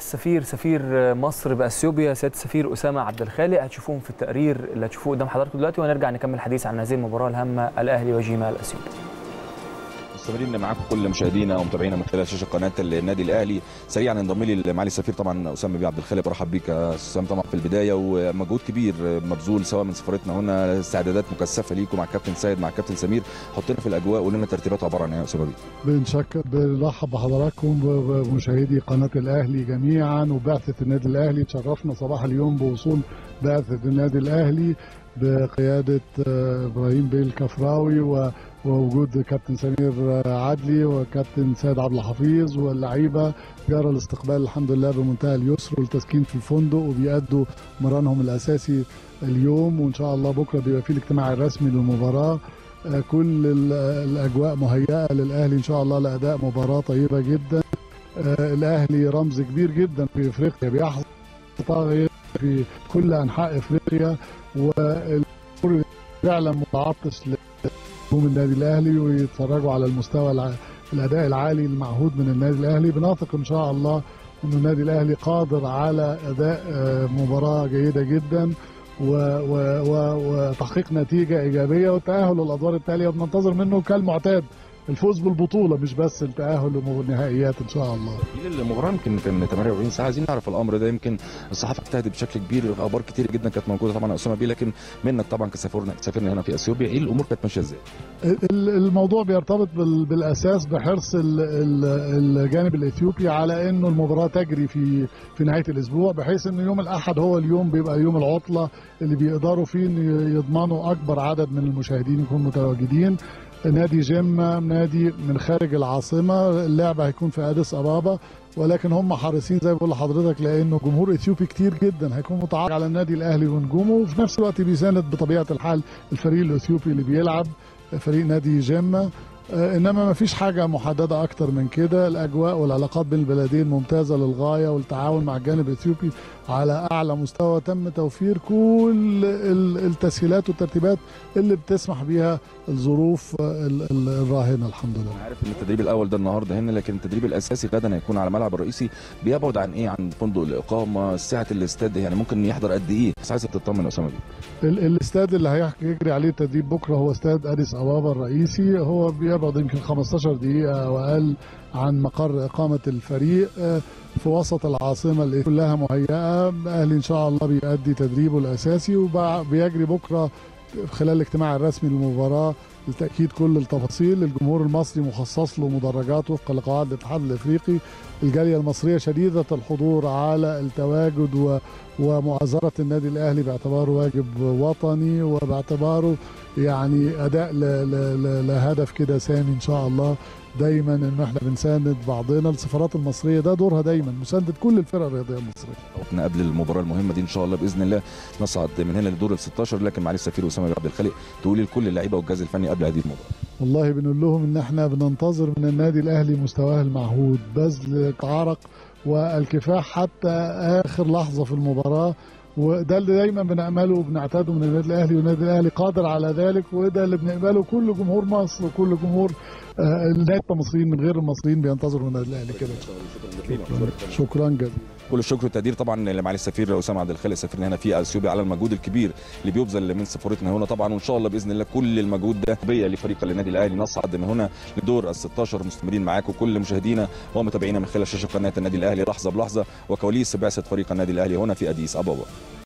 السفير سفير مصر باثيوبيا سياده السفير اسامه عبد الخالق هتشوفوهم في التقرير اللي هتشوفوه قدام حضراتكم دلوقتي ونرجع نكمل الحديث عن هذه المباراه الهامه الاهلي وجيما الاثيوبي مستمرين معاكم كل مشاهدينا ومتابعينا من خلال شاشه قناه النادي الاهلي سريعا انضم لي معالي السفير طبعا اسامه بيه عبد الخالق برحب بيك يا اسامه طبعا في البدايه ومجهود كبير مبذول سواء من سفارتنا هنا استعدادات مكثفه ليكم مع الكابتن سيد مع الكابتن سمير حطينا في الاجواء وقول لنا ترتيبات عباره عن ايه يا اسامه بيه بنشكر بنرحب بحضراتكم بمشاهدي قناه الاهلي جميعا وبعثه النادي الاهلي تشرفنا صباح اليوم بوصول بعثه النادي الاهلي بقياده ابراهيم بيه الكفراوي ووجود كابتن سمير عدلي وكابتن سيد عبد الحفيظ واللعيبه جرى الاستقبال الحمد لله بمنتهى اليسر والتسكين في الفندق وبيأدوا مرانهم الاساسي اليوم وان شاء الله بكره بيبقى في الاجتماع الرسمي للمباراه كل الاجواء مهيئه للاهلي ان شاء الله لاداء مباراه طيبه جدا الاهلي رمز كبير جدا في افريقيا بيحظى طاغيه في كل انحاء افريقيا والجمهور فعلا متعطش لهجوم النادي الاهلي ويتفرجوا على المستوى الاداء العالي المعهود من النادي الاهلي بنثق ان شاء الله ان النادي الاهلي قادر على اداء مباراه جيده جدا وتحقيق نتيجه ايجابيه والتاهل للادوار التاليه وبننتظر منه كالمعتاد الفوز بالبطوله مش بس التاهل للنهائيات ان شاء الله. المباراه يمكن كان 48 ساعه عايزين نعرف الامر ده يمكن الصحافه اجتهدت بشكل كبير اخبار كتير جدا كانت موجوده طبعا اسامه بيه لكن منك طبعا كسافرنا سافرنا هنا في اثيوبيا ايه الامور كانت ماشيه ازاي؟ الموضوع بيرتبط بالاساس بحرص الجانب الاثيوبي على انه المباراه تجري في في نهايه الاسبوع بحيث ان يوم الاحد هو اليوم بيبقى يوم العطله اللي بيقدروا فيه يضمنوا اكبر عدد من المشاهدين يكونوا متواجدين نادي جيم نادي من خارج العاصمه اللعبه هيكون في اديس ابابا ولكن هم حريصين زي ما بقول لحضرتك لانه جمهور اثيوبي كتير جدا هيكون متعرض على النادي الاهلي ونجومه وفي نفس الوقت بيساند بطبيعه الحال الفريق الاثيوبي اللي بيلعب فريق نادي جيم انما ما فيش حاجه محدده اكتر من كده الاجواء والعلاقات بين البلدين ممتازه للغايه والتعاون مع الجانب الاثيوبي على اعلى مستوى تم توفير كل التسهيلات والترتيبات اللي بتسمح بيها الظروف الراهنه الحمد لله. انا عارف ان التدريب الاول ده النهارده هنا لكن التدريب الاساسي غدا هيكون على الملعب الرئيسي بيبعد عن ايه عن فندق الاقامه سعه الاستاد يعني ممكن يحضر قد ايه بس عايزك تطمن يا اسامه بيه. الاستاد اللي هيجري عليه التدريب بكره هو استاد اديس ابابا الرئيسي هو بيبعد يمكن 15 دقيقه او اقل عن مقر اقامه الفريق في وسط العاصمه اللي كلها مهيئه الاهلي ان شاء الله بيؤدي تدريبه الاساسي وبيجري بكره خلال الاجتماع الرسمي للمباراه لتاكيد كل التفاصيل الجمهور المصري مخصص له مدرجات وفق لقواعد الاتحاد الافريقي الجاليه المصريه شديده الحضور على التواجد و ومؤازره النادي الاهلي باعتباره واجب وطني وباعتباره يعني اداء لهدف كده سامي ان شاء الله دايما ان احنا بنساند بعضنا السفارات المصريه ده دورها دايما مسانده كل الفرق الرياضيه المصريه. وقتنا قبل المباراه المهمه دي ان شاء الله باذن الله نصعد من هنا لدور ال 16 لكن معالي السفير اسامه عبد الخالق تقولي لكل اللعيبه والجهاز الفني قبل هذه المباراه. والله بنقول لهم ان احنا بننتظر من النادي الاهلي مستواه المعهود بذل عرق والكفاح حتى اخر لحظه في المباراه وده اللي دايما بنامله وبنعتاده من النادي الاهلي والنادي الاهلي قادر على ذلك وده اللي بنقبله كل جمهور مصر وكل جمهور النادي المصريين من غير المصريين بينتظروا النادي الاهلي كده شكرا جزيلا كل الشكر والتقدير طبعا لمعالي السفير اسامه عبد الخالق سفيرنا هنا في اثيوبيا على المجهود الكبير اللي بيبذل من سفارتنا هنا طبعا وان شاء الله باذن الله كل المجهود ده بيا لفريق النادي الاهلي نصعد من هنا لدور ال 16 مستمرين معاكم كل مشاهدينا ومتابعينا من خلال شاشه قناه النادي الاهلي لحظه بلحظه وكواليس بعثه فريق النادي الاهلي هنا في اديس ابابا